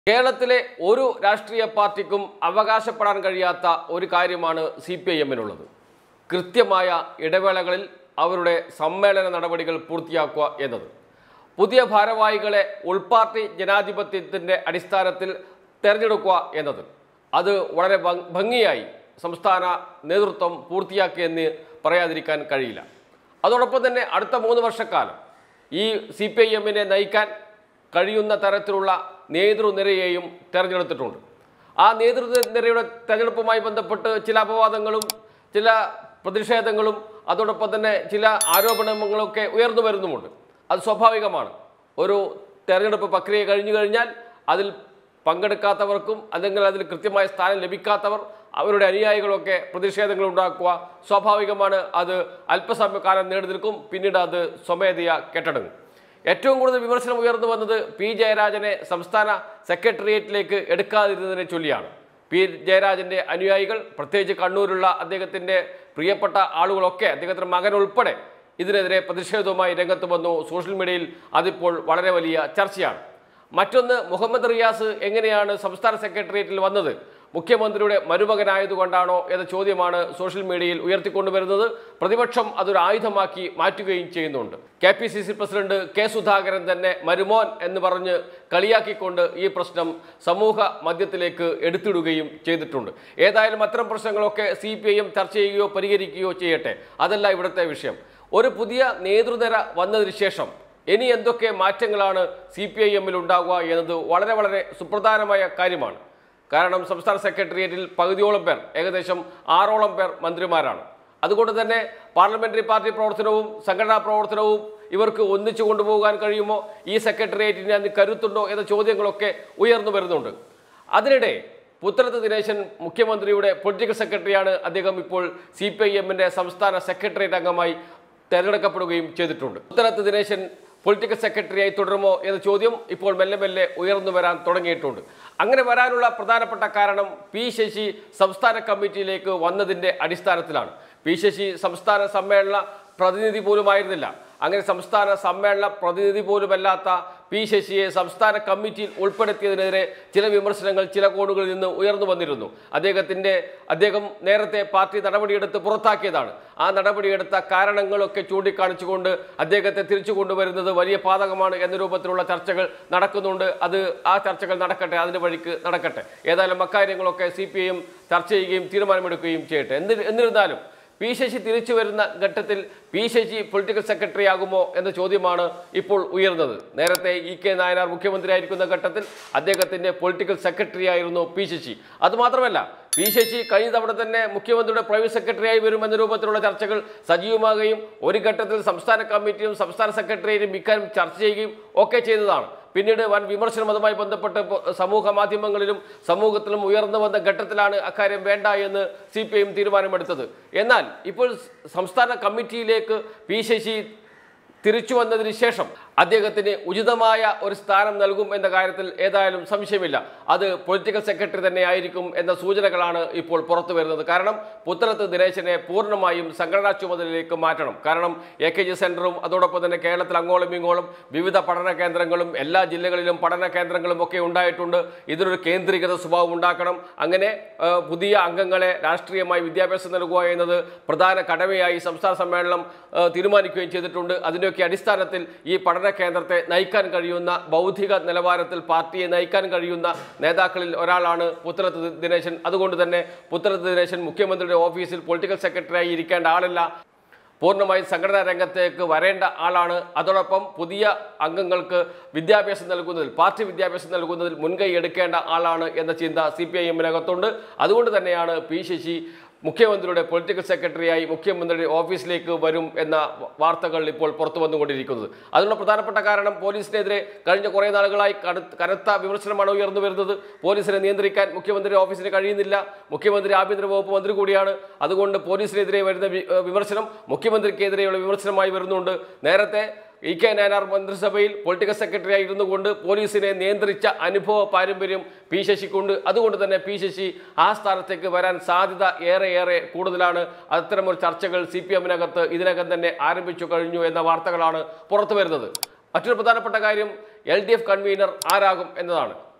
കേരളത്തിലെ ഒരു രാഷ്ട്രീയ പാർട്ടിക്കും അവകാശപ്പെടാൻ കഴിയാത്ത ഒരു കാര്യമാണ് സി പി ഐ എമ്മിനുള്ളത് കൃത്യമായ ഇടവേളകളിൽ അവരുടെ സമ്മേളന നടപടികൾ പൂർത്തിയാക്കുക എന്നത് പുതിയ ഭാരവാഹികളെ ഉൾപാർട്ടി ജനാധിപത്യത്തിൻ്റെ അടിസ്ഥാനത്തിൽ തിരഞ്ഞെടുക്കുക എന്നത് അത് വളരെ ഭംഗ്- ഭംഗിയായി സംസ്ഥാന നേതൃത്വം പൂർത്തിയാക്കിയെന്ന് പറയാതിരിക്കാൻ കഴിയില്ല അതോടൊപ്പം തന്നെ അടുത്ത മൂന്ന് വർഷക്കാലം ഈ സി പി ഐ എമ്മിനെ നയിക്കാൻ കഴിയുന്ന തരത്തിലുള്ള നേതൃനിരയെയും തെരഞ്ഞെടുത്തിട്ടുണ്ട് ആ നേതൃനിരയുടെ തെരഞ്ഞെടുപ്പുമായി ബന്ധപ്പെട്ട് ചില അപവാദങ്ങളും ചില പ്രതിഷേധങ്ങളും അതോടൊപ്പം തന്നെ ചില ആരോപണങ്ങളൊക്കെ ഉയർന്നു വരുന്നുമുണ്ട് അത് സ്വാഭാവികമാണ് ഒരു തെരഞ്ഞെടുപ്പ് പ്രക്രിയ കഴിഞ്ഞു കഴിഞ്ഞാൽ അതിൽ പങ്കെടുക്കാത്തവർക്കും അല്ലെങ്കിൽ അതിൽ കൃത്യമായ സ്ഥാനം ലഭിക്കാത്തവർ അവരുടെ അനുയായികളൊക്കെ പ്രതിഷേധങ്ങൾ ഉണ്ടാക്കുക സ്വാഭാവികമാണ് അത് അല്പസമയക്കാലം നീണ്ടു നിൽക്കും പിന്നീട് അത് സ്വമേധയാ കെട്ടടങ്ങും ഏറ്റവും കൂടുതൽ വിമർശനം ഉയർന്നു വന്നത് പി ജയരാജനെ സംസ്ഥാന സെക്രട്ടേറിയറ്റിലേക്ക് എടുക്കാതിരുന്നതിനെ ചൊല്ലിയാണ് പി ജയരാജന്റെ അനുയായികൾ പ്രത്യേകിച്ച് കണ്ണൂരുള്ള അദ്ദേഹത്തിന്റെ പ്രിയപ്പെട്ട ആളുകളൊക്കെ അദ്ദേഹത്തിന്റെ മകൻ ഉൾപ്പെടെ ഇതിനെതിരെ പ്രതിഷേധവുമായി രംഗത്ത് വന്നു സോഷ്യൽ മീഡിയയിൽ അതിപ്പോൾ വളരെ വലിയ ചർച്ചയാണ് മറ്റൊന്ന് മുഹമ്മദ് റിയാസ് എങ്ങനെയാണ് സംസ്ഥാന സെക്രട്ടേറിയറ്റിൽ വന്നത് മുഖ്യമന്ത്രിയുടെ മരുമകനായതുകൊണ്ടാണോ എന്ന ചോദ്യമാണ് സോഷ്യൽ മീഡിയയിൽ ഉയർത്തിക്കൊണ്ടുവരുന്നത് പ്രതിപക്ഷം അതൊരു ആയുധമാക്കി മാറ്റുകയും ചെയ്യുന്നുണ്ട് K P C C president K Sudhakaran തന്നെ മരുമോൻ എന്ന് പറഞ്ഞ് കളിയാക്കിക്കൊണ്ട് ഈ പ്രശ്നം സമൂഹ മധ്യത്തിലേക്ക് എടുത്തിടുകയും ചെയ്തിട്ടുണ്ട് ഏതായാലും അത്തരം പ്രശ്നങ്ങളൊക്കെ സി പി ഐ എം ചർച്ച ചെയ്യുകയോ പരിഹരിക്കുകയോ ചെയ്യട്ടെ അതല്ല ഇവിടുത്തെ വിഷയം ഒരു പുതിയ നേതൃനിര വന്നതിന് ശേഷം ഇനി എന്തൊക്കെ മാറ്റങ്ങളാണ് സി പി ഐ എമ്മിൽ ഉണ്ടാകുക എന്നത് വളരെ വളരെ സുപ്രധാനമായ കാര്യമാണ് കാരണം സംസ്ഥാന സെക്രട്ടേറിയറ്റിൽ പകുതിയോളം പേർ ഏകദേശം ആറോളം പേർ മന്ത്രിമാരാണ് അതുകൊണ്ട് തന്നെ പാർലമെന്ററി പാർട്ടി പ്രവർത്തനവും സംഘടനാ പ്രവർത്തനവും ഇവർക്ക് ഒന്നിച്ചു കൊണ്ടുപോകാൻ കഴിയുമോ ഈ സെക്രട്ടേറിയറ്റിന് അതിന് കരുത്തുണ്ടോ എന്ന ചോദ്യങ്ങളൊക്കെ ഉയർന്നു വരുന്നുണ്ട് അതിനിടെ പുത്രത്ത് ദിനേശൻ മുഖ്യമന്ത്രിയുടെ പൊളിറ്റിക്കൽ സെക്രട്ടറിയാണ് അദ്ദേഹം ഇപ്പോൾ സി പി ഐ എമ്മിൻ്റെ സംസ്ഥാന സെക്രട്ടേറിയറ്റ് അംഗമായി തെരഞ്ഞെടുക്കപ്പെടുകയും ചെയ്തിട്ടുണ്ട് ഉത്തരത്ത് ദിനേശൻ പൊളിറ്റിക്കൽ സെക്രട്ടറിയായി തുടരുമോ എന്ന ചോദ്യം ഇപ്പോൾ മെല്ലെ മെല്ലെ ഉയർന്നു വരാൻ തുടങ്ങിയിട്ടുണ്ട് അങ്ങനെ വരാനുള്ള പ്രധാനപ്പെട്ട കാരണം പി ശശി സംസ്ഥാന കമ്മിറ്റിയിലേക്ക് വന്നതിൻ്റെ അടിസ്ഥാനത്തിലാണ് പി ശശി സംസ്ഥാന സമ്മേളന പ്രതിനിധി പോലുമായിരുന്നില്ല അങ്ങനെ സംസ്ഥാന സമ്മേളന പ്രതിനിധി പോലുമല്ലാത്ത പി ശശിയെ സംസ്ഥാന കമ്മിറ്റിയിൽ ഉൾപ്പെടുത്തിയതിനെതിരെ ചില വിമർശനങ്ങൾ ചില കോണുകളിൽ നിന്ന് ഉയർന്നു വന്നിരുന്നു അദ്ദേഹത്തിൻ്റെ അദ്ദേഹം നേരത്തെ പാർട്ടി നടപടിയെടുത്ത് പുറത്താക്കിയതാണ് ആ നടപടിയെടുത്ത കാരണങ്ങളൊക്കെ ചൂണ്ടിക്കാണിച്ചുകൊണ്ട് അദ്ദേഹത്തെ തിരിച്ചു കൊണ്ടുവരുന്നത് വലിയ പാതകമാണ് എന്ന രൂപത്തിലുള്ള ചർച്ചകൾ നടക്കുന്നുണ്ട് അത് ആ ചർച്ചകൾ നടക്കട്ടെ അതിൻ്റെ വഴിക്ക് നടക്കട്ടെ ഏതായാലും അക്കാര്യങ്ങളൊക്കെ സി പി ഐ എം ചർച്ച ചെയ്യുകയും തീരുമാനമെടുക്കുകയും ചെയ്യട്ടെ എന്നി എന്നിരുന്നാലും പി ശശി തിരിച്ചു വരുന്ന ഘട്ടത്തിൽ പി ശശി പൊളിറ്റിക്കൽ സെക്രട്ടറി ആകുമോ എന്ന ചോദ്യമാണ് ഇപ്പോൾ ഉയർന്നത് നേരത്തെ ഇ കെ നായനാർ മുഖ്യമന്ത്രിയായിരിക്കുന്ന ഘട്ടത്തിൽ അദ്ദേഹത്തിന്റെ പൊളിറ്റിക്കൽ സെക്രട്ടറി ആയിരുന്നു പി ശശി അതുമാത്രമല്ല പി ശശി കഴിഞ്ഞ തവണ തന്നെ മുഖ്യമന്ത്രിയുടെ പ്രൈവറ്റ് സെക്രട്ടറിയായി വരും എന്ന രൂപത്തിലുള്ള ചർച്ചകൾ സജീവമാകുകയും ഒരു ഘട്ടത്തിൽ സംസ്ഥാന കമ്മിറ്റിയും സംസ്ഥാന സെക്രട്ടറിയേറ്റും ഇക്കാര്യം ചർച്ച ചെയ്യുകയും ഒക്കെ ചെയ്തതാണ് പിന്നീട് വൻ വിമർശനം അതുമായി ബന്ധപ്പെട്ട് ഇപ്പോൾ സമൂഹ മാധ്യമങ്ങളിലും സമൂഹത്തിലും ഉയർന്നു വന്ന ഘട്ടത്തിലാണ് അക്കാര്യം വേണ്ട എന്ന് സി പി ഐ എം തീരുമാനമെടുത്തത് എന്നാൽ ഇപ്പോൾ സംസ്ഥാന കമ്മിറ്റിയിലേക്ക് പി ശശി തിരിച്ചു വന്നതിന് ശേഷം അദ്ദേഹത്തിന് ഉചിതമായ ഒരു സ്ഥാനം നൽകും എന്ന കാര്യത്തിൽ ഏതായാലും സംശയമില്ല അത് പൊളിറ്റിക്കൽ സെക്രട്ടറി തന്നെ ആയിരിക്കും എന്ന സൂചനകളാണ് ഇപ്പോൾ പുറത്തു വരുന്നത് കാരണം പുത്രത്ത് ദിനേശനെ പൂർണ്ണമായും സംഘടനാ ചുമതലയിലേക്ക് മാറ്റണം കാരണം എ കെ ജി സെന്ററും അതോടൊപ്പം തന്നെ കേരളത്തിൽ അങ്ങോളം ഇങ്ങോളം വിവിധ പഠന കേന്ദ്രങ്ങളും എല്ലാ ജില്ലകളിലും പഠന കേന്ദ്രങ്ങളും ഒക്കെ ഉണ്ടായിട്ടുണ്ട് ഇതിനൊരു കേന്ദ്രീകൃത സ്വഭാവം ഉണ്ടാക്കണം അങ്ങനെ ആ, പുതിയ അംഗങ്ങളെ രാഷ്ട്രീയമായി വിദ്യാഭ്യാസം നൽകുക എന്നത് പ്രധാന കടമയായി സംസ്ഥാന സമ്മേളനം ആ, തീരുമാനിക്കുകയും ചെയ്തിട്ടുണ്ട് അതിൻ്റെയൊക്കെ അടിസ്ഥാനത്തിൽ ഈ പഠന കേന്ദ്രത്തെ നയിക്കാൻ കഴിയുന്ന ബൗദ്ധിക നിലവാരത്തിൽ പാർട്ടിയെ നയിക്കാൻ കഴിയുന്ന നേതാക്കളിൽ ഒരാളാണ് പുത്രത്ത് ദിനേശൻ അതുകൊണ്ട് തന്നെ പുത്രത്ത് ദിനേശൻ മുഖ്യമന്ത്രിയുടെ ഓഫീസിൽ പൊളിറ്റിക്കൽ സെക്രട്ടറിയായി ഇരിക്കേണ്ട ആളല്ല പൂർണ്ണമായും സംഘടനാ രംഗത്തേക്ക് വരേണ്ട ആളാണ് അതോടൊപ്പം പുതിയ അംഗങ്ങൾക്ക് വിദ്യാഭ്യാസം നൽകുന്നതിൽ പാർട്ടി വിദ്യാഭ്യാസം നൽകുന്നതിൽ മുൻകൈ എടുക്കേണ്ട ആളാണ് എന്ന ചിന്ത സി പി ഐ എമ്മിനകത്തുണ്ട് അതുകൊണ്ട് തന്നെയാണ് പി ശശി മുഖ്യമന്ത്രിയുടെ പൊളിറ്റിക്കൽ സെക്രട്ടറിയായി മുഖ്യമന്ത്രിയുടെ ഓഫീസിലേക്ക് വരും എന്ന വാർത്തകൾ ഇപ്പോൾ പുറത്തു വന്നുകൊണ്ടിരിക്കുന്നത് അതിനുള്ള പ്രധാനപ്പെട്ട കാരണം പോലീസിനെതിരെ കഴിഞ്ഞ കുറേ നാളുകളായി കടു- കനത്ത വിമർശനമാണ് ഉയർന്നു വരുന്നത് പോലീസിനെ നിയന്ത്രിക്കാൻ മുഖ്യമന്ത്രി ഓഫീസിന് കഴിയുന്നില്ല മുഖ്യമന്ത്രി ആഭ്യന്തര വകുപ്പ് മന്ത്രി കൂടിയാണ് അതുകൊണ്ട് പോലീസിനെതിരെ വരുന്ന വി- ഏഹ് വിമർശനം മുഖ്യമന്ത്രിക്കെതിരെയുള്ള വിമർശനമായി വരുന്നുണ്ട് നേരത്തെ ഇ കെ നായനാർ മന്ത്രിസഭയിൽ പൊളിറ്റിക്കൽ സെക്രട്ടറി ആയിരുന്നു കൊണ്ട് പോലീസിനെ നിയന്ത്രിച്ച അനുഭവ പാരമ്പര്യം പി ശശിക്കുണ്ട് അതുകൊണ്ട് തന്നെ പി ശശി ആ സ്ഥാനത്തേക്ക് വരാൻ സാധ്യത ഏറെ ഏറെ കൂടുതലാണ് അത്തരമൊരു ചർച്ചകൾ സി പി എമ്മിനകത്ത് ഇതിനകം തന്നെ ആരംഭിച്ചു കഴിഞ്ഞു എന്ന വാർത്തകളാണ് പുറത്തു വരുന്നത് മറ്റൊരു പ്രധാനപ്പെട്ട കാര്യം എൽ ഡി എഫ് കൺവീനർ ആരാകും എന്നതാണ്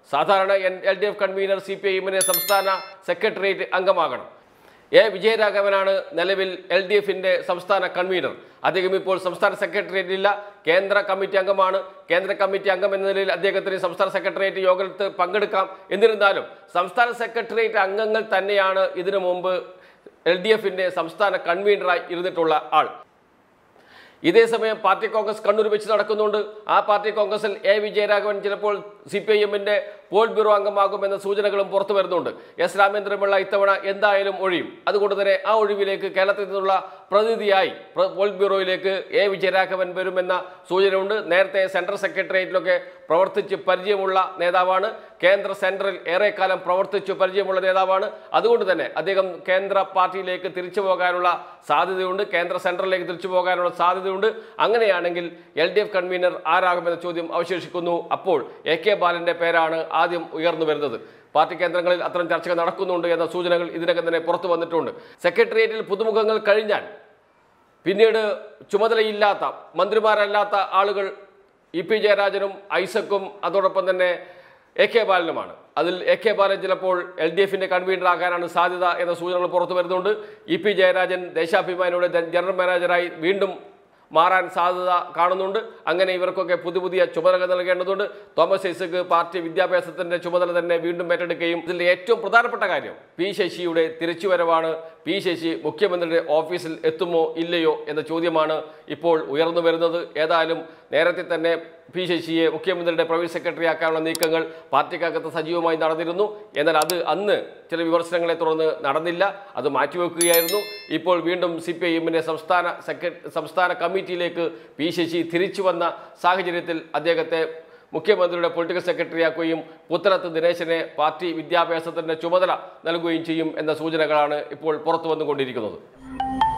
സാധാരണ L D F convener C P I എമ്മിന്റെ സംസ്ഥാന സെക്രട്ടേറിയറ്റ് അംഗമാകണം എ വിജയരാഘവനാണ് നിലവിൽ എൽ ഡി എഫിന്റെ സംസ്ഥാന കൺവീനർ അദ്ദേഹം ഇപ്പോൾ സംസ്ഥാന സെക്രട്ടേറിയറ്റിൽ ഇല്ല കേന്ദ്ര കമ്മിറ്റി അംഗമാണ് കേന്ദ്ര കമ്മിറ്റി അംഗം എന്ന നിലയിൽ അദ്ദേഹത്തിന് സംസ്ഥാന സെക്രട്ടേറിയറ്റ് യോഗത്തിൽ പങ്കെടുക്കാം എന്നിരുന്നാലും സംസ്ഥാന സെക്രട്ടേറിയറ്റ് അംഗങ്ങൾ തന്നെയാണ് ഇതിനു മുമ്പ് എൽ ഡി എഫിന്റെ സംസ്ഥാന കൺവീനറായി ഇരുന്നിട്ടുള്ള ആൾ ഇതേ സമയം പാർട്ടി കോൺഗ്രസ് കണ്ണൂർ വെച്ച് നടക്കുന്നുണ്ട് ആ പാർട്ടി കോൺഗ്രസിൽ എ വിജയരാഘവൻ ചിലപ്പോൾ സി പി ഐ എമ്മിന്റെ പോൾ ബ്യൂറോ അംഗമാകുമെന്ന സൂചനകളും പുറത്തു വരുന്നുണ്ട് എസ് രാമേന്ദ്രപിള്ള ഇത്തവണ എന്തായാലും ഒഴിയും അതുകൊണ്ട് തന്നെ ആ ഒഴിവിലേക്ക് കേരളത്തിൽ നിന്നുള്ള പ്രതിനിധിയായി പ്ര- പോൾ ബ്യൂറോയിലേക്ക് എ വിജയരാഘവൻ വരുമെന്ന സൂചനയുണ്ട് നേരത്തെ സെൻട്രൽ സെക്രട്ടേറിയറ്റിലൊക്കെ പ്രവർത്തിച്ച് പരിചയമുള്ള നേതാവാണ് കേന്ദ്ര സെൻട്രൽ ഏറെക്കാലം പ്രവർത്തിച്ചു പരിചയമുള്ള നേതാവാണ് അതുകൊണ്ട് തന്നെ അദ്ദേഹം കേന്ദ്ര പാർട്ടിയിലേക്ക് തിരിച്ചു പോകാനുള്ള സാധ്യതയുണ്ട് കേന്ദ്ര സെൻട്രലിലേക്ക് തിരിച്ചു പോകാനുള്ള സാധ്യതയുണ്ട് അങ്ങനെയാണെങ്കിൽ എൽ ഡി എഫ് കൺവീനർ ആരാകുമെന്ന ചോദ്യം അവശേഷിക്കുന്നു അപ്പോൾ എ കെ ബാലന്റെ പേരാണ് ആദ്യം ഉയർന്നു വരുന്നത് പാർട്ടി കേന്ദ്രങ്ങളിൽ അത്തരം ചർച്ചകൾ നടക്കുന്നുണ്ട് എന്ന സൂചനകൾ ഇതിനകം തന്നെ പുറത്തു വന്നിട്ടുണ്ട് സെക്രട്ടേറിയറ്റിൽ പുതുമുഖങ്ങൾ കഴിഞ്ഞാൽ പിന്നീട് ചുമതലയില്ലാത്ത മന്ത്രിമാരല്ലാത്ത ആളുകൾ ഇ പി ജയരാജനും ഐസക്കും അതോടൊപ്പം തന്നെ എ കെ ബാലനുമാണ് അതിൽ എ കെ ബാലൻ ചിലപ്പോൾ എൽ ഡി എഫിന്റെ കൺവീനർ ആകാനാണ് സാധ്യത എന്ന സൂചനകൾ പുറത്തു വരുന്നുണ്ട് ഇ പി ജയരാജൻ ദേശാഭിമാനിയുടെ ജനറൽ മാനേജറായി വീണ്ടും മാറാൻ സാധ്യത കാണുന്നുണ്ട് അങ്ങനെ ഇവർക്കൊക്കെ പുതിയ പുതിയ ചുമതലകൾ നൽകേണ്ടതുണ്ട് തോമസ് ഐസക് പാർട്ടി വിദ്യാഭ്യാസത്തിന്റെ ചുമതല തന്നെ വീണ്ടും ഏറ്റെടുക്കുകയും ഇതിൽ ഏറ്റവും പ്രധാനപ്പെട്ട കാര്യം പി ശശിയുടെ തിരിച്ചുവരവാണ് പി ശശി മുഖ്യമന്ത്രിയുടെ ഓഫീസിൽ എത്തുമോ ഇല്ലയോ എന്ന ചോദ്യമാണ് ഇപ്പോൾ ഉയർന്നു വരുന്നത് ഏതായാലും നേരത്തെ തന്നെ പി ശശിയെ മുഖ്യമന്ത്രിയുടെ പ്രൈവറ്റ് സെക്രട്ടറി ആക്കാനുള്ള നീക്കങ്ങൾ പാർട്ടിക്കകത്ത് സജീവമായി നടന്നിരുന്നു എന്നാൽ അത് അന്ന് ചില വിമർശനങ്ങളെ തുടർന്ന് നടന്നില്ല അത് മാറ്റിവെക്കുകയായിരുന്നു ഇപ്പോൾ വീണ്ടും സി പി ഐ എമ്മിൻ്റെ സംസ്ഥാന സെക്രട്ടറി സംസ്ഥാന കമ്മിറ്റിയിലേക്ക് പി ശശി തിരിച്ചു വന്ന സാഹചര്യത്തിൽ അദ്ദേഹത്തെ മുഖ്യമന്ത്രിയുടെ പൊളിറ്റിക്കൽ സെക്രട്ടറിയാക്കുകയും പുത്തനത്ത് ദിനേശനെ പാർട്ടി വിദ്യാഭ്യാസത്തിൻ്റെ ചുമതല നൽകുകയും ചെയ്യും എന്ന സൂചനകളാണ് ഇപ്പോൾ പുറത്തു വന്നുകൊണ്ടിരിക്കുന്നത്